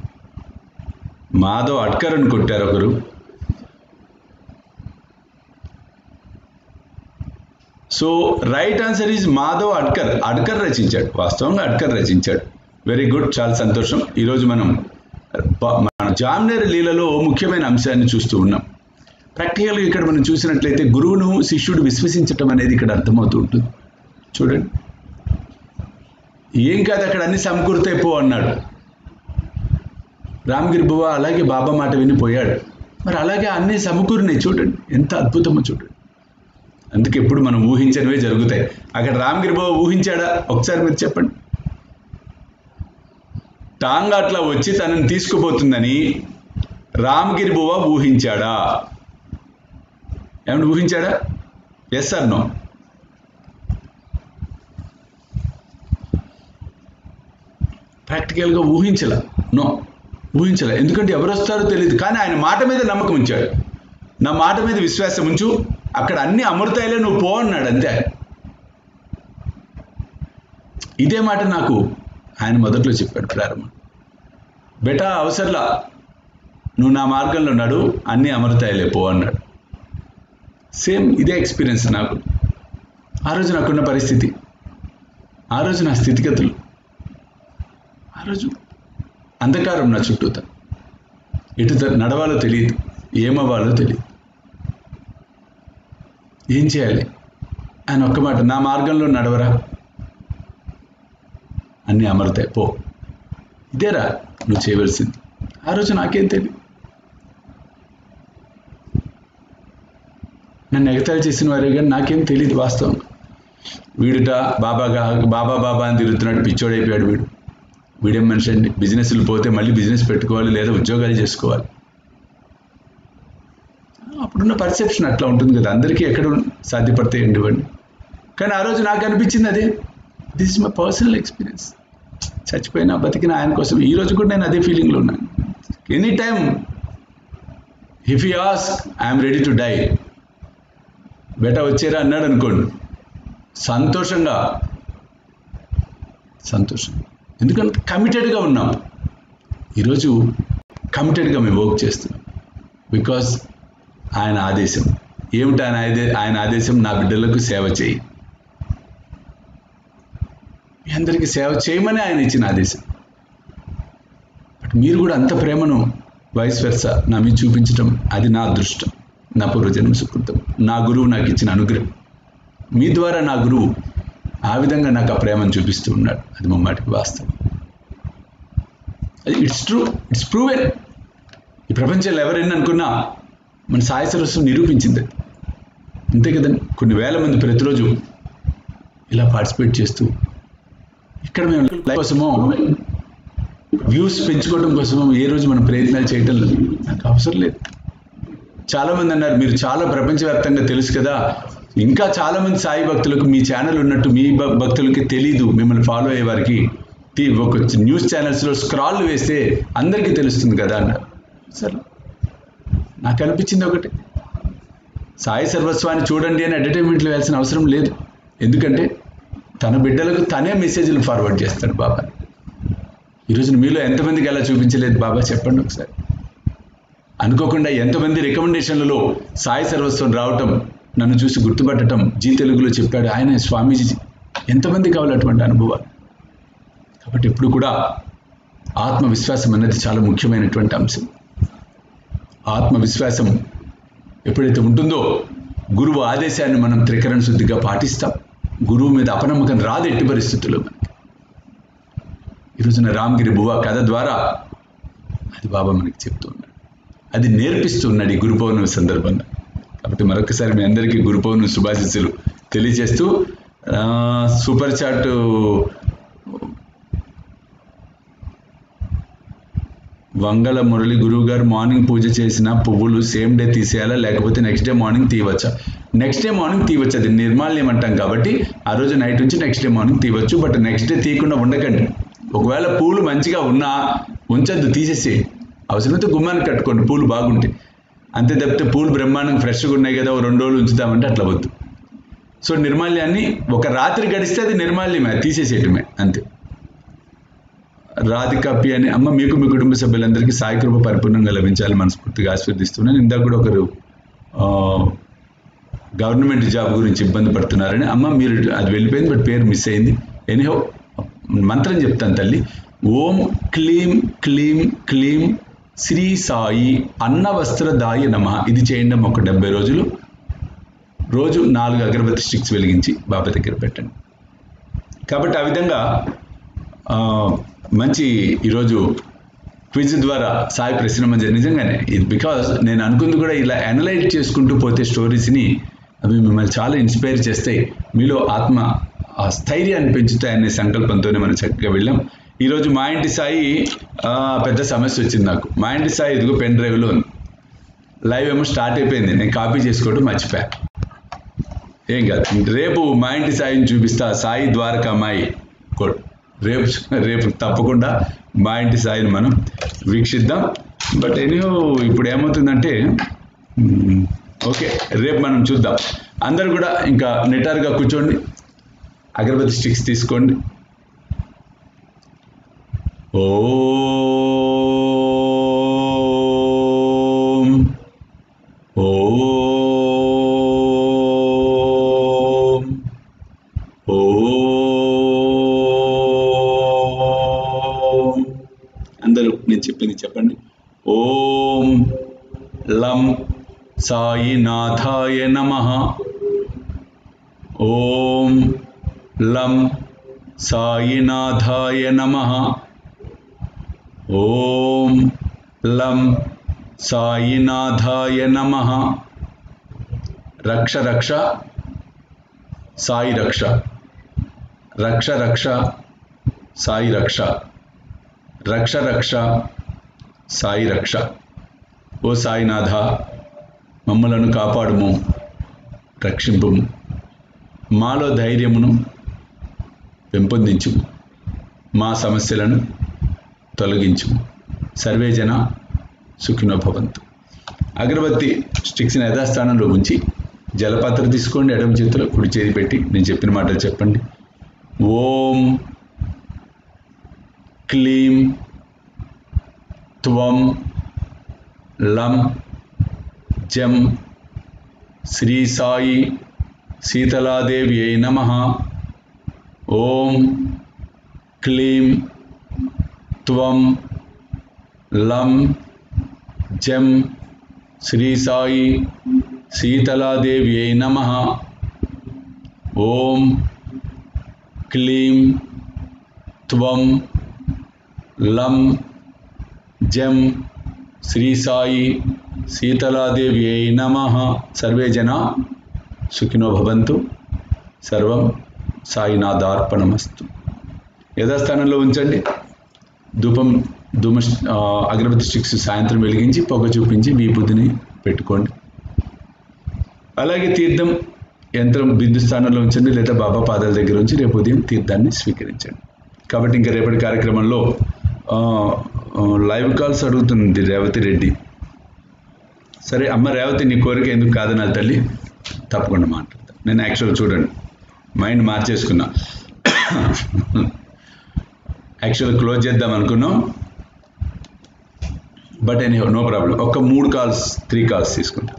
మాధవ్ అట్కర్ అని కొట్టారు ఒకరు so right answer is Madhav Adkar Adkar రచించాడు వాస్తవంగా అడ్కర్ రచించాడు వెరీ గుడ్ చాలా సంతోషం ఈరోజు మనం ప- మన జామ్నేర్ లీలలో ముఖ్యమైన అంశాన్ని చూస్తూ ఉన్నాం ప్రాక్టికల్గా ఇక్కడ మనం చూసినట్లయితే గురువును శిష్యుడు విశ్వసించటం అనేది ఇక్కడ అర్థమవుతూ ఉంటుంది చూడండి ఏం కాదు అక్కడ అన్ని సమకూరుతాయి పో అన్నాడు రామగిరి బువ్వ అలాగే బాబా మాట విని పోయాడు మరి అలాగే అన్ని సమకూరినాయి చూడండి ఎంత అద్భుతమో చూడండి అందుకే ఎప్పుడు మనం ఊహించనివే జరుగుతాయి అక్కడ రామగిరి బాబు ఊహించాడా ఒకసారి మీరు చెప్పండి టాంగ్ అట్లా వచ్చి తనని తీసుకుపోతుందని రామగిరి బువ్వ ఊహించాడా ఏమంటే ఊహించాడా ఎస్ ఆర్ నో ప్రాక్టికల్గా ఊహించలే నో ఊహించలే ఎందుకంటే ఎవరు వస్తారో తెలియదు కానీ ఆయన మాట మీద నమ్మకం ఉంచాడు నా మాట మీద విశ్వాసం ఉంచు అక్కడ అన్ని అమృతాయిలే నువ్వు పో అన్నాడు అంతే ఇదే మాట నాకు ఆయన మొదట్లో చెప్పాడు ప్రారంభం బెటా అవసరంలా నువ్వు నా మార్గంలో ఉన్నాడు అన్ని అమృతాయిలే పో అన్నాడు సేమ్ ఇదే ఎక్స్పీరియన్స్ నాకు ఆ రోజు నాకున్న పరిస్థితి ఆ రోజు నా స్థితిగతులు ఆ రోజు అంధకారం నా చుట్టూత ఎటు త- నడవాలో తెలియదు ఏమవ్వాలో తెలియదు ఏం చేయాలి ఆయన ఒక్క మాట నా మార్గంలో నడవరా అన్నీ అమరుతాయి పో ఇదేరా నువ్వు చేయవలసింది ఆ రోజు నాకేం తెలియదు నన్ను ఎగతాళి చేసిన వారే కానీ నాకేం తెలియదు వాస్తవం వీడుట బాబాగా బాబా బాబా అని తిరుగుతున్నాడు పిచ్చోడైపోయాడు వీడు వీడేం మనిషి అండి బిజినెస్లు పోతే మళ్ళీ బిజినెస్ పెట్టుకోవాలి లేదా ఉద్యోగాలు చేసుకోవాలి అప్పుడున్న పర్సెప్షన్ అట్లా ఉంటుంది కదా అందరికీ ఎక్కడ సాధ్యపడతాయి ఇవ్వండి కానీ ఆ రోజు నాకు అనిపించింది అదే this is my personal experience చచ్చిపోయినా బతికిన ఆయన కోసం ఈ రోజు కూడా నేను అదే ఫీలింగ్లో ఉన్నాను any time if you ask I'm ready to die బెటా వచ్చేరా అన్నాడు అనుకోండి సంతోషంగా సంతోషం ఎందుకంటే కమిటెడ్గా ఉన్నాం ఈరోజు కమిటెడ్గా మేము వర్క్ చేస్తున్నాం బికాస్ ఆయన ఆదేశం ఏమిటి ఆయన ఆదే ఆయన ఆదేశం నా బిడ్డలకు సేవ చేయి మీ అందరికీ సేవ చేయమని ఆయన ఇచ్చిన ఆదేశం బట్ మీరు కూడా అంత ప్రేమను వైస్ వెర్స నా మీద చూపించడం అది నా అదృష్టం నా పూర్వజన్మ సుకృతం నా గురువు నాకు ఇచ్చిన అనుగ్రహం మీ ద్వారా నా గురువు ఆ విధంగా నాకు ఆ ప్రేమను చూపిస్తూ ఉన్నాడు అది ముమ్మాటికి వాస్తవం అది ఇట్స్ ట్రూ ఇట్స్ ప్రూవెన్ ఈ ప్రపంచంలో ఎవరైనా అనుకున్నా మన సాయి సరస్సు నిరూపించింది అది. అంతే కదండి కొన్ని వేల మంది ప్రతిరోజు ఇలా పార్టిసిపేట్ చేస్తూ ఇక్కడ మేము లైఫ్ కోసమో వ్యూస్ పెంచుకోవడం కోసమో ఏ రోజు మనం ప్రయత్నాలు చేయటం లేదు నాకు అవసరం లేదు చాలా మంది అన్నారు మీరు చాలా ప్రపంచవ్యాప్తంగా తెలుసు కదా ఇంకా చాలా మంది సాయి భక్తులకు మీ ఛానల్ ఉన్నట్టు మీ భ- భక్తులకి తెలీదు మిమ్మల్ని ఫాలో అయ్యే వారికి టీ- ఒక న్యూస్ ఛానల్స్లో స్క్రాల్ వేస్తే అందరికీ తెలుస్తుంది కదా అన్నారు సరే నాకు అనిపించింది ఒకటి సాయి సర్వస్వాన్ని చూడండి అని అడ్వర్టైజ్మెంట్లు వేయాల్సిన అవసరం లేదు ఎందుకంటే తన బిడ్డలకు తనే మెసేజ్లు ఫార్వర్డ్ చేస్తాడు బాబా ఈరోజు మీలో ఎంతమందికి అలా చూపించలేదు బాబా చెప్పండి ఒకసారి అనుకోకుండా ఎంతమంది రికమెండేషన్లలో సాయి సర్వస్వం రావటం నన్ను చూసి గుర్తుపట్టడం జీ తెలుగులో చెప్పాడు ఆయన స్వామీజీ ఎంతమంది కావాలి అటువంటి అనుభవాలు కాబట్టి ఎప్పుడు కూడా ఆత్మవిశ్వాసం అనేది చాలా ముఖ్యమైనటువంటి అంశం ఆత్మవిశ్వాసం ఎప్పుడైతే ఉంటుందో గురువు ఆదేశాన్ని మనం త్రికరణ శుద్ధిగా పాటిస్తాం గురువు మీద అపనమ్మకం రాదు ఎట్టి పరిస్థితుల్లో మనకి ఈరోజున రామగిరి బువ్వ కథ ద్వారా అది బాబా మనకి చెప్తూ ఉన్నాడు అది నేర్పిస్తూ ఉన్నాడు ఈ గురు పౌర్ణమి సందర్భంగా కాబట్టి మరొకసారి మీ అందరికీ గురు పౌర్ణమి శుభాశిస్సులు తెలియజేస్తూ ఆ, సూపర్ చాట్ వంగల మురళి గురువు గారు మార్నింగ్ పూజ చేసిన పువ్వులు సేమ్ డే తీసేయాలా లేకపోతే నెక్స్ట్ డే మార్నింగ్ తీయవచ్చా నెక్స్ట్ డే మార్నింగ్ తీయవచ్చు అది నిర్మాల్యం అంటాం కాబట్టి ఆ రోజు నైట్ నుంచి నెక్స్ట్ డే మార్నింగ్ తీయవచ్చు బట్ నెక్స్ట్ డే తీయకుండా ఉండకండి ఒకవేళ పూలు మంచిగా ఉన్నా ఉంచద్దు తీసేసి అవసరమైతే గుమ్మానికి కట్టుకోండి పూలు బాగుంటాయి అంతే తప్పితే పూలు బ్రహ్మాండంగా ఫ్రెష్గా ఉన్నాయి కదా ఓ రెండు రోజులు ఉంచుతామంటే అట్లా వద్దు సో నిర్మాల్యాన్ని ఒక రాత్రి గడిస్తే అది నిర్మాల్యమే అది తీసేసేయటమే అంతే రాధిక పి అని అమ్మ మీకు మీ కుటుంబ సభ్యులందరికీ సాయి కృప పరిపూర్ణంగా లభించాలని మనస్ఫూర్తిగా ఆశీర్దిస్తున్నాను ఇందాక కూడా ఒకరు ఆ, గవర్నమెంట్ జాబ్ గురించి ఇబ్బంది పడుతున్నారని అమ్మ మీరు అది వెళ్ళిపోయింది బట్ పేరు మిస్ అయింది ఎనీహో మంత్రం చెప్తాను తల్లి ఓం క్లీం క్లీం క్లీం శ్రీ సాయి అన్న వస్త్రదాయ నమ ఇది చేయండి అమ్మ ఒక డెబ్బై రోజులు రోజు నాలుగు అగరబత్తి స్టిక్స్ వెలిగించి బాబా దగ్గర పెట్టండి కాబట్టి ఆ విధంగా ఆ, మంచి ఈరోజు క్విజ్ ద్వారా సాయి ప్రశ్న మంచి నిజంగానే ఇది బికాజ్ నేను అనుకుంది కూడా ఇలా అనలైజ్ చేసుకుంటూ పోతే స్టోరీస్ని అవి మిమ్మల్ని చాలా ఇన్స్పైర్ చేస్తాయి మీలో ఆత్మ ఆ స్థైర్యాన్ని పెంచుతాయనే సంకల్పంతోనే మనం చక్కగా వెళ్ళాం ఈరోజు మా ఇంటి సాయి ఆ, పెద్ద సమస్య వచ్చింది నాకు మా ఇంటి సాయి ఇదిగో పెన్ డ్రైవ్లో ఉంది లైవ్ ఏమో స్టార్ట్ అయిపోయింది నేను కాపీ చేసుకోవడం మర్చిపోయా ఏం కాదు రేపు మా ఇంటి సాయిని చూపిస్తా సాయి ద్వారకామాయి కోడ్ రేపు రేపు తప్పకుండా మా ఇంటి సాయిని మనం వీక్షిద్దాం బట్ ఎనీహో ఇప్పుడు ఏమవుతుందంటే మ్, ఓకే రేపు మనం చూద్దాం అందరు కూడా ఇంకా నిటారుగా కూర్చోండి అగరబత్తి స్టిక్స్ తీసుకోండి ఓం ఓం ఓం అందరూ నేను చెప్పింది చెప్పండి ఓం లం సాయినాథాయ నమ ఓం లం సాయినాథాయ నమ ఓం లం సాయినాథాయ నమ రక్ష రక్ష సాయి రక్ష రక్ష రక్ష సాయి రక్ష రక్ష రక్ష సాయి రక్ష ఓ సాయినాథ మమ్మలను కాపాడుము రక్షింపుము మాలో ధైర్యమును పెంపొందించుము మా సమస్యలను తొలగించుము సర్వే జన సుఖినో భవంతు అగరబత్తి స్టిక్స్ని యథాస్థానంలో ఉంచి జలపాత్ర తీసుకోండి ఎడమ చేతిలో కుడి చేతి పెట్టి నేను చెప్పిన మాటలు చెప్పండి ఓం క్లీం త్వం లం జం శ్రీ సాయి శీతలాదేవి అయి నమ ఓం క్లీం త్వం లం జం శ్రీ సాయి శీతలాదేవి అయి నమ ఓం క్లీం త్వం లం జం శ్రీ సాయి శీతలాదేవి అయి నమ సర్వే జన సుఖినో భవంతు సర్వం సాయినాథార్పణమస్తు యథాస్థానంలో ఉంచండి ధూపం ధూమ ఆ, అగరబత్తి స్టిక్స్ సాయంత్రం వెలిగించి పొగ చూపించి విభూతిని పెట్టుకోండి అలాగే తీర్థం యంత్రం బిందు స్థానంలో ఉంచండి లేదా బాబా పాదాల దగ్గర ఉంచి రేపు ఉదయం తీర్థాన్ని స్వీకరించండి కాబట్టి ఇంకా రేపటి కార్యక్రమంలో ఆ, ఆ, లైవ్ కాల్స్ అడుగుతుంది రేవతి రెడ్డి సరే అమ్మ రేవతి నీ కోరిక ఎందుకు కాదన్నా తల్లి తప్పకుండా మాట్లాడతా నేను యాక్చువల్ చూడండి మైండ్ మార్చేసుకున్నా యాక్చువల్ క్లోజ్ చేద్దాం అనుకున్నాం బట్ ఎనీ నో ప్రాబ్లం ఒక మూడు కాల్స్ త్రీ కాల్స్ తీసుకుంటా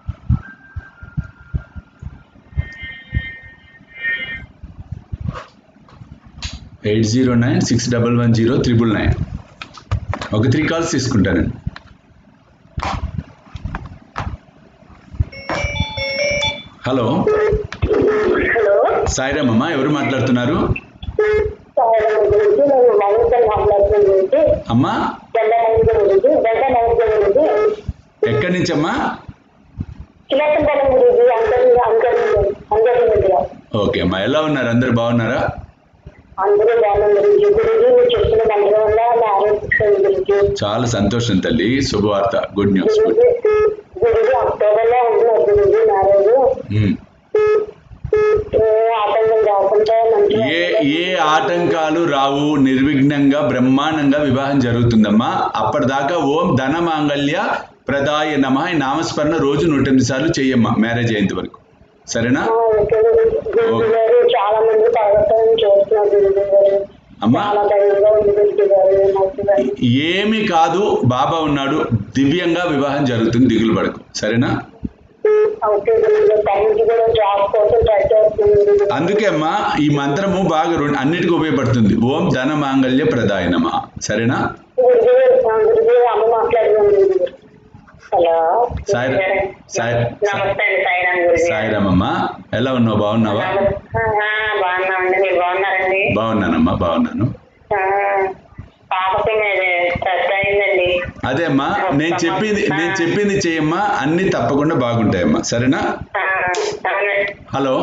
eight zero nine six double one zero triple nine ఒక త్రీ కాల్స్ తీసుకుంటానండి హలో హలో సాయిరామ్ అమ్మా ఎవరు మాట్లాడుతున్నారు సాయం గురించి నేను నైవేద్యం మాట్లాడుతున్న గురించి అమ్మా గంట నైవేద్యం గురించి గంట నైవేద్యం గురించి ఎక్కడి నుంచి అమ్మా కిలకంఠనం గురించి అందరి అందరి అందరి మధ్య ఓకే అమ్మా ఎలా ఉన్నారు అందరు బాగున్నారా అందరూ ధ్యానం గురించి గురించి మీరు చెప్పిన దాని వల్ల నా ఆరోగ్యం గురించి చాలా సంతోషం తల్లి శుభవార్త గుడ్ న్యూస్ గుడ్ గురించి గురించి అక్టోబర్లో ఉంటున్నారు గురించి మ్యారేజ్ ఏ ఆటంకం రాకుండా మంచిగా ఏ ఏ ఆటంకాలు రావు నిర్విఘ్నంగా బ్రహ్మాండంగా వివాహం జరుగుతుందమ్మా అప్పటిదాకా ఓం ధన మాంగళ్య ప్రదాయ నమ ఈ నామస్మరణ రోజు నూట ఎనిమిది సార్లు చెయ్యమ్మా మ్యారేజ్ అయ్యేంత వరకు సరేనా ఆ, ఓకే గురుజీ గారు చాలా మంది పర్వతం చేస్తున్నారు గురుజీ గారు అమ్మా చాలా ధైర్యంగా ఉంది గురుజీ గారు మంచిగా ఏమి కాదు బాబా ఉన్నాడు దివ్యంగా వివాహం జరుగుతుంది దిగులు పడకు సరేనా ఓకే గురుజీ గారు తనకి కూడా జాబ్ కోసం ట్రై చేస్తుంది అందుకే అమ్మా ఈ మంత్రము బాగా రెండు- అన్నిటికీ ఉపయోగపడుతుంది ఓం ధన మాంగళ్య ప్రదాయ నమ సరేనా గురుజీ గారు గురుగారు అమ్మ మాట్లాడుతుంది హలో సాయి సాయి నమస్తే అండి సాయిరామ్ గురుగారు సాయిరామమ్మ ఎలా ఉన్నావు బాగున్నావా బాగున్నామండి మీరు బాగున్నారండి బాగున్నానమ్మా బాగున్నాను ఆ, పాపకి మీది శ్రద్ధ అయిందండి అదే అమ్మా నేను చెప్పింది నేను చెప్పింది చేయమ్మా అన్ని తప్పకుండా బాగుంటాయమ్మా సరేనా ఆ, అవునండి. హలో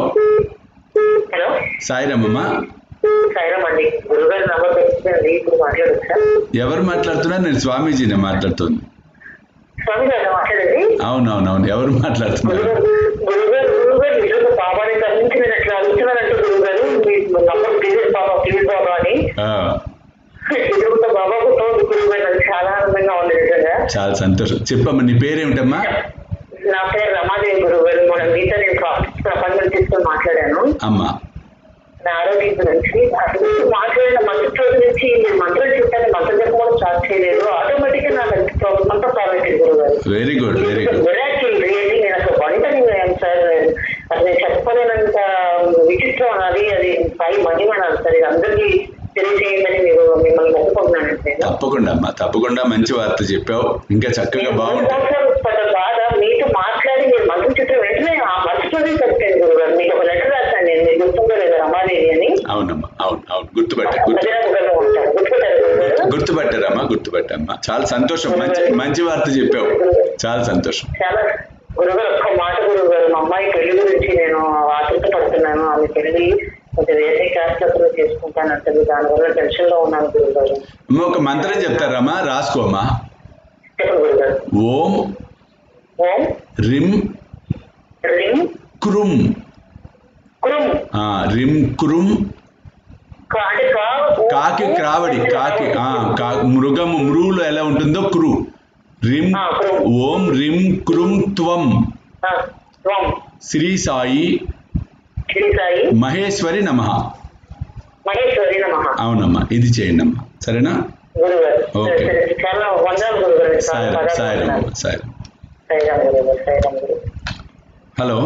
హలో సాయిరామమ్మ సాయిరామ్ అండి గురుగారు నంబర్ తెచ్చిందండి ఇప్పుడు మాట్లాడొచ్చా ఎవరు మాట్లాడుతున్నారు నేను స్వామీజీని మాట్లాడుతుంది స్వామి గారు మాట్లాడండి అవునవునవును ఎవరు మాట్లాడుతున్నారు గురుగారు గురుగారు నిజంగా బాబాని తగ్గించి నేను అట్లా అడుగుతున్నానంటే గురుగారు మీ number please Baba please Baba అని ఆ, ఎదురుకుంటే బాబాకు తోడు గురుగారు నాకు చాలా ఆనందంగా ఉంది నిజంగా చాలా సంతోషం చెప్పమ్మా నీ పేరేమిటమ్మా నా పేరు రమాదేవి గురుగారు మన మీతో నేను అపాయింట్మెంట్ తీసుకొని మాట్లాడాను అమ్మా నా ఆరోగ్యం గురించి అసలు మాట్లాడిన మంచి రోజు నుంచి నేను మంత్రం చెప్పాను మంత్రం చెప్పడం స్టార్ట్ చేయలేదు ఆటోమేటిక్ గా నాకు ప్రాబ్లం అంతా సాల్వ్ అయింది గురుగారు very good very good miracle really నేను అసలు వంటని సార్ అసలు నేను చెప్పలేనంత విచిత్రం అది అది సాయి మహిమ అనాలి సార్ ఇది అందరికీ తెలియజేయమని మీరు మిమ్మల్ని మొక్కుకుంటున్నాను నేను తప్పకుండా అమ్మా తప్పకుండా మంచి వార్త చెప్పావు ఇంకా చక్కగా బాగుంటాయి సంవత్సరాలు పడ్డ బాధ మీతో మాట్లాడి మీరు మంత్రం చిత్రం వెంటనే ఆ మర్చిపోయి చెప్తాను గురుగారు మీకు ఒక లెటర్ రాస్తాను నేను మీకు గుర్తుందో లేదా రమాదేవి అని అవునమ్మా అవును అవును గుర్తుపట్టా గుర్తు భద్రాపురంలో ఉంటాను గుర్తుపెట్టారు గురుగారు గుర్తుపట్టారమ్మా గుర్తుపట్టమ్మా చాలా సంతోషం మంచి మంచి వార్త చెప్పావు చాలా సంతోషం చాలా గురుగారు ఒక్క మాట గురుగారు మా అమ్మాయి పెళ్లి గురించి నేను ఆతృత పడుతున్నాను ఆమె పెళ్లి కొంచెం వేరే క్యాస్ట్ అసలు చేసుకుంటాను అంటుంది దానివల్ల టెన్షన్ లో ఉన్నాను గురుగారు అమ్మ ఒక మంత్రం చెప్తారమ్మా రాసుకోమ్మా చెప్పండి గురుగారు ఓం ఓం రిమ్ రిం క్రుమ్ కురుం ఆ, రిమ్ క్రుమ్ కా- అంటే కా ఓం, కాకి ఓం, క్రావడి కాకి ఆ, కా మృగము మృగులు ఎలా ఉంటుందో క్రు రిమ్ ఆ, క్రు. ఓం రిమ్ క్రుమ్ త్వం ఆ, ఓం శ్రీ సాయి శ్రీ సాయి మహేశ్వరి నమ మహేశ్వరి నమ అవునమ్మా ఇది చేయండి అమ్మా సరేనా గురుగారు ఓకే. సరే, సరే. చాలా వందనాలు గురుగారు చాలా సాయి బాగా సాయిరామ్ వందనాలు. సాయిరామ్ సాయిరామ్ గురుగారు సాయిరామ్ గురుగారు హలో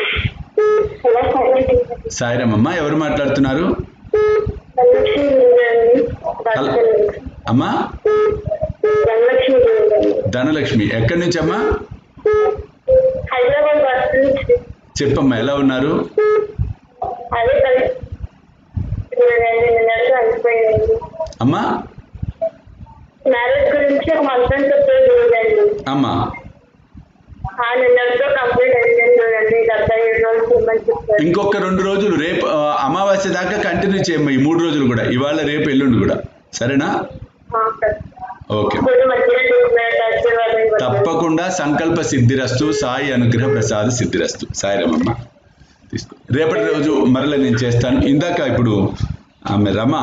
హలో సాయిరామ్ అమ్మా ఎవరు మాట్లాడుతున్నారు ధనలక్ష్మి గురుగారు హలో అమ్మా ధనలక్ష్మి గురుగారు ధనలక్ష్మి ఎక్కడి నుంచి అమ్మా హైదరాబాద్ బస్ నుంచి చెప్పమ్మా ఎలా ఉన్నారు అదే పని రెండు నెలలు అయిపోయింది అమ్మా మ్యారేజ్ గురించి ఒక మంత్రం చెప్పేది చూడండి అమ్మా ఆ నిన్నటితో కంప్లీట్ అయిపోయింది చూడండి డెబ్బై ఏడు రోజులు ఇవ్వమని చెప్పారు ఇంకొక రెండు రోజులు రేపు ఆ, అమావాస్య దాకా కంటిన్యూ చేయమ్మా ఈ మూడు రోజులు కూడా ఇవాళ రేపు ఎల్లుండి కూడా సరేనా ఆ, సరే. ఓకే కొంచెం మంచిగా చూసినట్టు ఆశీర్వాదం ఇవ్వండి. తప్పకుండా సంకల్ప సిద్ధిరస్తు సాయి అనుగ్రహ ప్రసాద సిద్ధిరస్తు సాయిరమమ్మ తీసుకో రేపటి రోజు మరలా నేను చేస్తాను ఇందాక ఇప్పుడు ఆమె రమ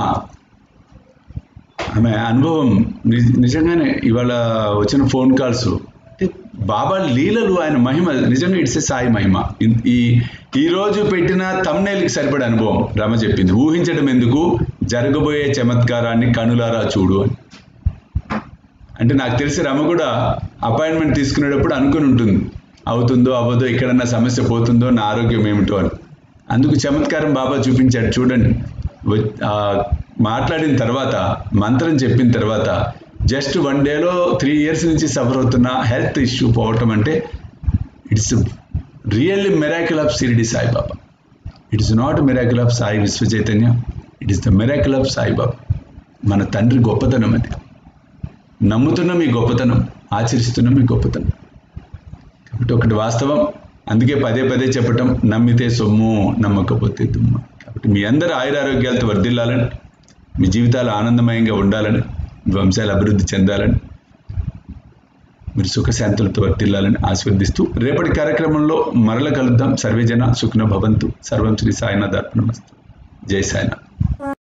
ఆమె అనుభవం నిజ- నిజంగానే ఇవాళ వచ్చిన ఫోన్ కాల్స్ అంటే బాబా లీలలు ఆయన మహిమ నిజంగా ఇట్స్ సాయి మహిమ ఇన్- ఈ ఈ రోజు పెట్టిన తమ్నేల్కి సరిపడే అనుభవం రమ చెప్పింది ఊహించడం ఎందుకు జరగబోయే చమత్కారాన్ని కనులారా చూడు అని అంటే నాకు తెలిసి రమ కూడా అపాయింట్మెంట్ తీసుకునేటప్పుడు అనుకుని ఉంటుంది అవుతుందో అవ్వదో ఎక్కడన్నా సమస్య పోతుందో నా ఆరోగ్యం ఏమిటో అని అందుకు చమత్కారం బాబా చూపించాడు చూడండి వ- ఆ, మాట్లాడిన తర్వాత మంత్రం చెప్పిన తర్వాత జస్ట్ వన్ డేలో త్రీ ఇయర్స్ నుంచి సఫర్ అవుతున్న హెల్త్ ఇష్యూ పోవటం అంటే it's really miracle of Shiridi Saibaba it is not miracle of Sai Vishwa Chaitanya it is the miracle of Saibaba మన తండ్రి గొప్పతనం అది నమ్ముతున్న మీ గొప్పతనం ఆచరిస్తున్న మీ గొప్పతనం కాబట్టి ఒకటి వాస్తవం అందుకే పదే పదే చెప్పటం నమ్మితే సొమ్ము నమ్మకపోతే దుమ్ము కాబట్టి మీ అందరూ ఆయురారోగ్యాలతో వర్ధిల్లాలని మీ జీవితాలు ఆనందమయంగా ఉండాలని మీ వంశాలు అభివృద్ధి చెందాలని మీరు సుఖశాంతులతో వర్తిల్లాలని ఆశీర్వదిస్తూ రేపటి కార్యక్రమంలో మరల కలుద్దాం సర్వేజన సుఖ్న భవంతు సర్వం శ్రీ సాయినాథ్ అర్పణమస్తు జై సాయినాథ్